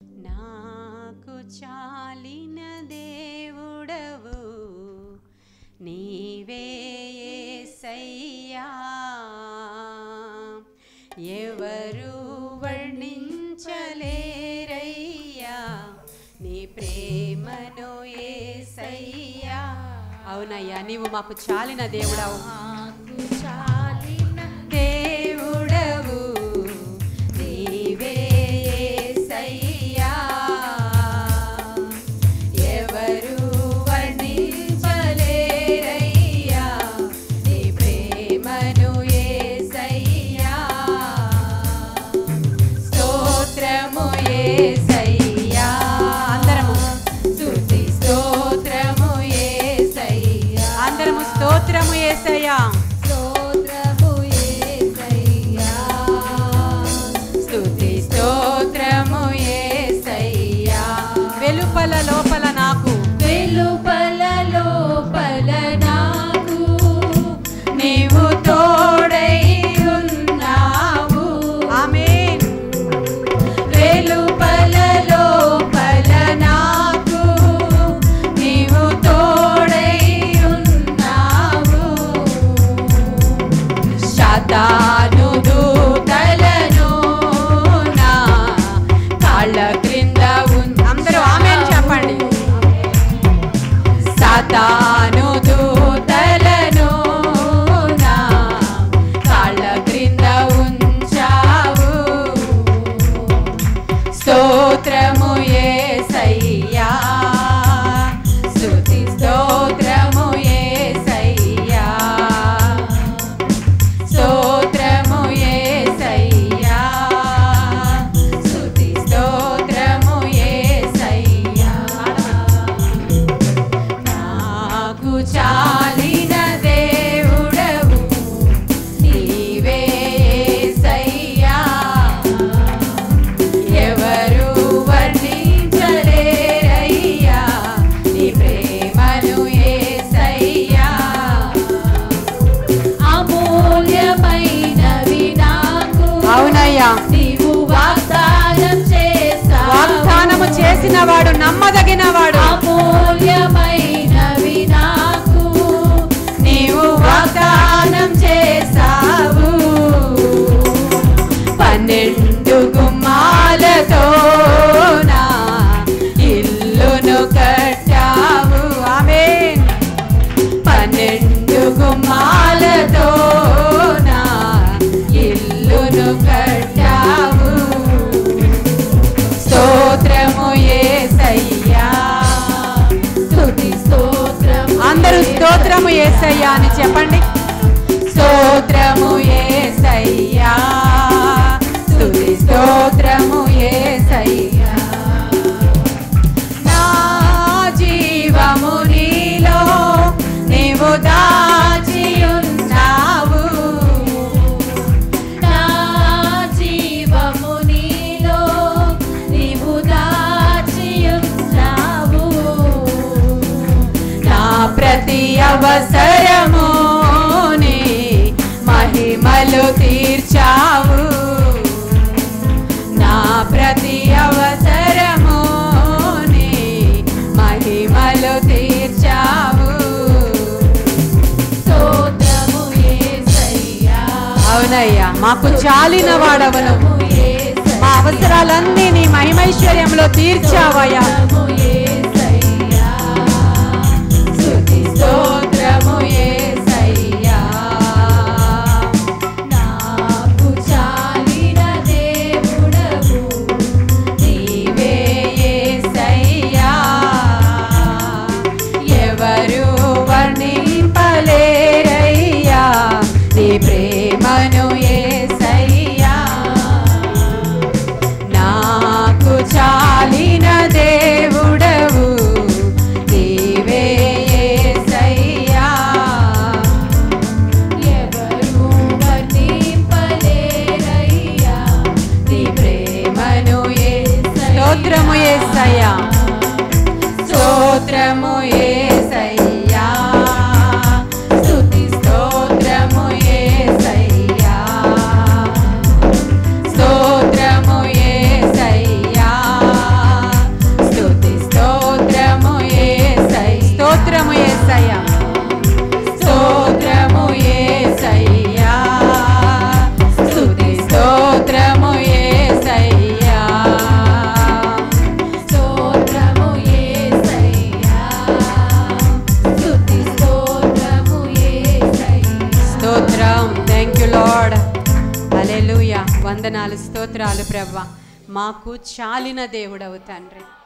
నాకు చాలిన దేవుడవు నీవే యేసయ్యా ఎవరు వర్ణించలేరయ్యా నీ ప్రేమను యేసయ్యా అవునయ్యా నీవు మాకు చాలిన దేవుడవు నాకు చాలిన దేవుడవు నీవే యేసయ్యా ఎవరు వర్ణించలేరయ్యా నీ ప్రేమను యేసయ్యా స్తోత్రము యేసయ్యా అందరము స్తుతి స్తోత్రము యేసయ్యా అందరము స్తోత్రము యేసయ్యా స్తోత్రము యేసయ్యా స్తుతి స్తోత్రము యేసయ్యా వెలుపల లోపల నాకు వెలుపల లోపల నాకు నీవు తోడై ఉన్నావు ఆమేన్ వెలుపల లోపల నాకు నీవు తోడై ఉన్నావు శతాను దూతలను నా కాళ్ళ క్రింద ఉన్ అందరూ ఆమేన్ చెప్పండి సాతాను దూతలను నా కాళ్ళ క్రింద ఉంచావు స్తోత్రము యేసయ్యా స్తుతి స్తోత్రము యేసయ్యా స్తోత్రము యేసయ్యా స్తుతి స్తోత్రము యేసయ్యా నాకు చాలిన దేవుడవు నీవే యేసయ్యా ఎవరు వర్ణించలేరయ్యా నీ ప్రేమను యేసయ్యా అమూల్యమైనవి నాకు అవునయ్యా నీవు వాగ్దానం చేస్తావు వాగ్దానము చేసిన వాడు నమ్మదగిన వాడు అమూల్యమైనవి నాకు నీవు వాగ్దానం చేసావు పన్నెండు గుమ్మాలతో నా ఇల్లును కట్టావు ఆమేన్ పన్నెండు గుమ్మాలతో నా ఇల్లును కట్టావు స్తోత్రము యేసయ్యా స్తుతి స్తోత్రం అందరూ స్తోత్రము యేసయ్యా అని చెప్పండి స్తోత్రము యేసయ్యా స్తుతి స్తోత్రము యేసయ్యా నా జీవము నీలో నీవు దాచి ఉన్నావు నా జీవము నీలో నీవు దాచియున్నావు నా ప్రతి అవసరము నీ మహిమలు తీర్చావు నా ప్రతి అవసరము నీ మహిమలు తీర్చావు స్తోత్రము యేసయ్యా అవునయ్యా మాకు చాలిన వాడవను స్తోత్రము యేసయ్యా. మా అవసరాలన్నీ నీ మహిమైశ్వర్యంలో తీర్చావయ్యా స్తోత్రము యేసయ్యా. స్తుతి స్తోత్రము యేసయ్యా నాకు చాలిన దేవుడవు నీవే యేసయ్యా ఎవరు వర్ణింపలేరయ్యా నీ ప్రేమను యేసయ్యా నాకు చాలిన దేవుడవు నీవే యేసయ్యా ఎవరు వర్ణింపలేరయ్యా నీ ప్రేమను యేసయ్యా స్తోత్రము యేసయ్యా స్తోత్రము యేసయ్యా స్తుతి స్తోత్రము యేసయ్యా స్తోత్రము యేసయ్యా వందనాలు స్తోత్రాలు ప్రభా మాకు చాలిన దేవుడవు తండ్రి